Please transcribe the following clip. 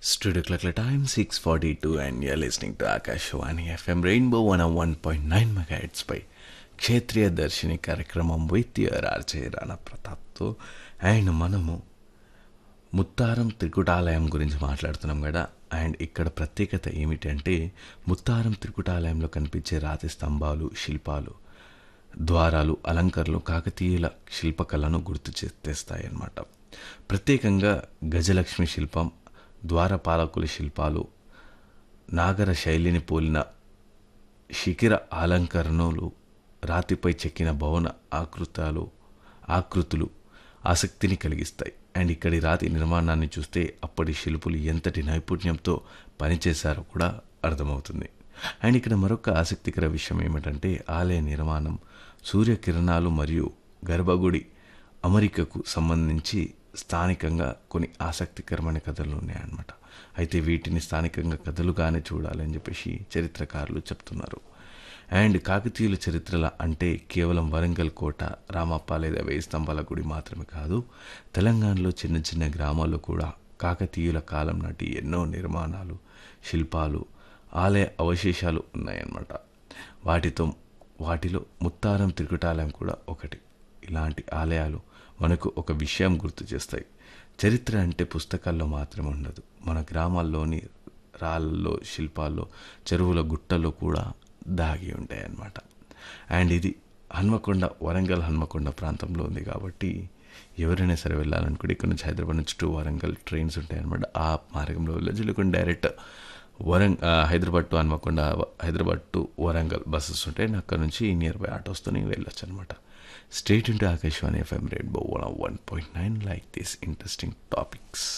Studio Clock time 642 and you're listening to Akashwani FM Rainbow 101.9 MHz పై క్షేత్రీయ దర్శిని కార్యక్రమం with your RJ Rana ప్రతాప్తో and మనము ముత్తారం త్రికుటాలయం గురించి మాట్లాడుతున్నాం కదా అండ్ ఇక్కడ ప్రత్యేకత ఏమిటంటే ముత్తారం త్రికుటాలయంలో కనిపించే రాతి స్తంభాలు శిల్పాలు ద్వారాలు అలంకరణలు కాకతీయుల శిల్పకళను గుర్తు చే తెస్తాయి అన్నమాట ప్రత్యేకంగా గజలక్ష్మి శిల్పం ద్వారపాలకుల శిల్పాలు నాగర శైలిని పోలిన శిఖిర అలంకరణలు రాతిపై చెక్కిన భవన ఆకృతాలు ఆకృతులు ఆసక్తిని కలిగిస్తాయి అండ్ ఇక్కడి రాతి నిర్మాణాన్ని చూస్తే అప్పటి శిల్పులు ఎంతటి నైపుణ్యంతో పనిచేశారో కూడా అర్థమవుతుంది అండ్ ఇక్కడ మరొక ఆసక్తికర విషయం ఏమిటంటే ఆలయ నిర్మాణం సూర్యకిరణాలు మరియు గర్భగుడి అమరికకు సంబంధించి స్థానికంగా కొన్ని ఆసక్తికరమైన కథలు ఉన్నాయన్నమాట అయితే వీటిని స్థానికంగా కథలుగానే చూడాలని చెప్పేసి చరిత్రకారులు చెప్తున్నారు అండ్ కాకతీయుల చరిత్రల అంటే కేవలం వరంగల్ కోట రామప్ప లేదా వేయి స్తంభాల గుడి మాత్రమే కాదు తెలంగాణలో చిన్న చిన్న గ్రామాల్లో కూడా కాకతీయుల కాలం నాటి ఎన్నో నిర్మాణాలు శిల్పాలు ఆలయ అవశేషాలు ఉన్నాయన్నమాట వాటితో వాటిలో ముత్తారం త్రికుటాలయం కూడా ఒకటి ఇలాంటి ఆలయాలు మనకు ఒక విషయం గుర్తు చేస్తాయి చరిత్ర అంటే పుస్తకాల్లో మాత్రమే ఉండదు మన గ్రామాల్లోని రాళ్ళల్లో శిల్పాల్లో చెరువుల గుట్టల్లో కూడా దాగి ఉంటాయి అన్నమాట అండ్ ఇది హన్మకొండ వరంగల్ హన్మకొండ ప్రాంతంలో ఉంది కాబట్టి ఎవరైనా సరే వెళ్ళాలనుకుంటే ఇక్కడ నుంచి హైదరాబాద్ నుంచి టు వరంగల్ ట్రైన్స్ ఉంటాయి అనమాట ఆ మార్గంలో వెళ్ళచ్చు లేకుంటే డైరెక్ట్ వరంగ్ ఆ, Hyderabad to Hanamkonda Hyderabad to Warangal buses ఉంటాయి అక్కడ నుంచి నియర్ బై ఆటోస్తోనే వెళ్ళొచ్చు అనమాట stay tuned to Akashvani FM rainbow one one point nine like this interesting topics